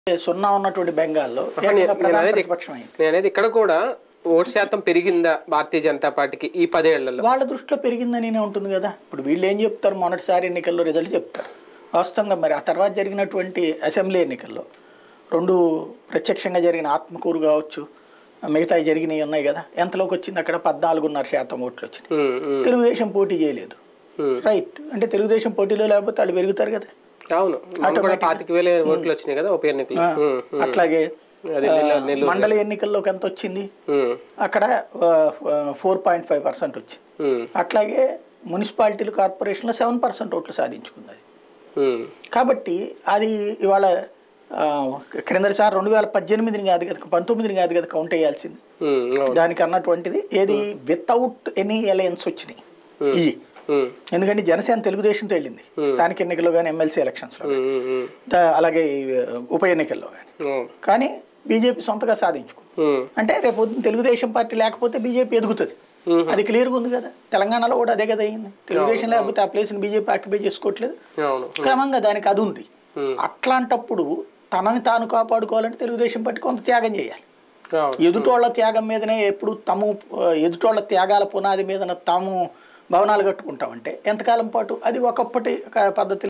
సున్నా ఉన్నటువంటి బెంగాల్లో నేను- ఏకంగా నేను ప్రధాన అనేది- ప్రతిపక్షం అయింది నేను అనేది ఇక్కడ కూడా ఓటు శాతం పెరిగిందా భారతీయ జనతా పార్టీకి ఈ పదేళ్లలో వాళ్ళ దృష్టిలో పెరిగిందని ఉంటుంది కదా ఇప్పుడు వీళ్ళు ఏం చెప్తారు మొదటిసారి ఎన్నికల్లో రిజల్ట్ చెప్తారు వాస్తవంగా మరి ఆ తర్వాత జరిగినటువంటి అసెంబ్లీ ఎన్నికల్లో రెండు ప్రత్యక్షంగా జరిగిన ఆత్మకూరు కావచ్చు మిగతా జరిగినవి ఉన్నాయి కదా ఎంతలోకి వచ్చింది అక్కడ పద్నాలుగున్నర శాతం ఓట్లు వచ్చినాయి ఉమ్, ఉమ్, తెలుగుదేశం పోటీ చేయలేదు ఉమ్. రైట్ అంటే తెలుగుదేశం పోటీలో లేకపోతే వాళ్ళు పెరుగుతారు కదా అవును మొన్న కూడా పాతిక వేల ఓట్లు వచ్చినాయి కదా ఉప ఎన్నికలు ఉమ్, ఉమ్. అట్లాగే అది ఆ, నెల్లూరు- నెల్లూరు మండలి ఎన్నికల్లోకి ఎంత వచ్చింది ఉమ్, అక్కడ ఫోర్ పాయింట్ ఫైవ్ పర్సెంట్ వచ్చింది ఉమ్, అట్లాగే మున్సిపాలిటీలు కార్పొరేషన్లో సెవెన్ పర్సెంట్ ఓట్లు సాధించుకుంది అది ఉమ్, కాబట్టి అది ఇవాళ ఆ, క్రిందటిసారి రెండు వేల పద్దెనిమిదిని కాదు కదా పంతొమ్మిదిని కాదు కదా కౌంట్ వేయాల్సింది ఉమ్, అవును దానికి అన్నటువంటిది ఏది వితౌట్ ఎనీ అలయన్స్ వచ్చినాయి ఇవి ఉమ్, ఎందుకంటే జనసేన తెలుగుదేశంతో వెళ్ళింది స్థానిక ఎన్నికల్లో కానీ ఎమ్మెల్సీ ఎలక్షన్స్లో ఉమ్, ఉమ్, ఉమ్, దా- అలాగే ఈ ఉప ఎన్నికల్లో కానీ అవును. కానీ బీజేపీ సొంతగా సాధించుకుంది ఉమ్, అంటే రేపు పొద్దున్న తెలుగుదేశం పార్టీ లేకపోతే బీజేపీ ఎదుగుతుంది మ్మ్. అది క్లియర్గా ఉంది కదా తెలంగాణలో కూడా అదే కదా అయింది తెలుగుదేశం లేకపోతే ఆ ప్లేస్ని బీజేపీ ఆక్యుపై చేసుకోవట్లేదు అవును క్రమంగా దానికి అది ఉంది మ్మ్. అట్లాంటప్పుడు తనని తాను కాపాడుకోవాలంటే తెలుగుదేశం పార్టీ కొంత త్యాగం చేయాలి అవును ఎదుటోళ్ళ త్యాగం మీదనే ఎప్పుడు తము ఆ, ఎదుటోళ్ళ త్యాగాల పునాది మీదన తాము భవనాలు కట్టుకుంటామంటే ఎంతకాలం పాటు అది ఒకప్పటి ఒక పద్ధతి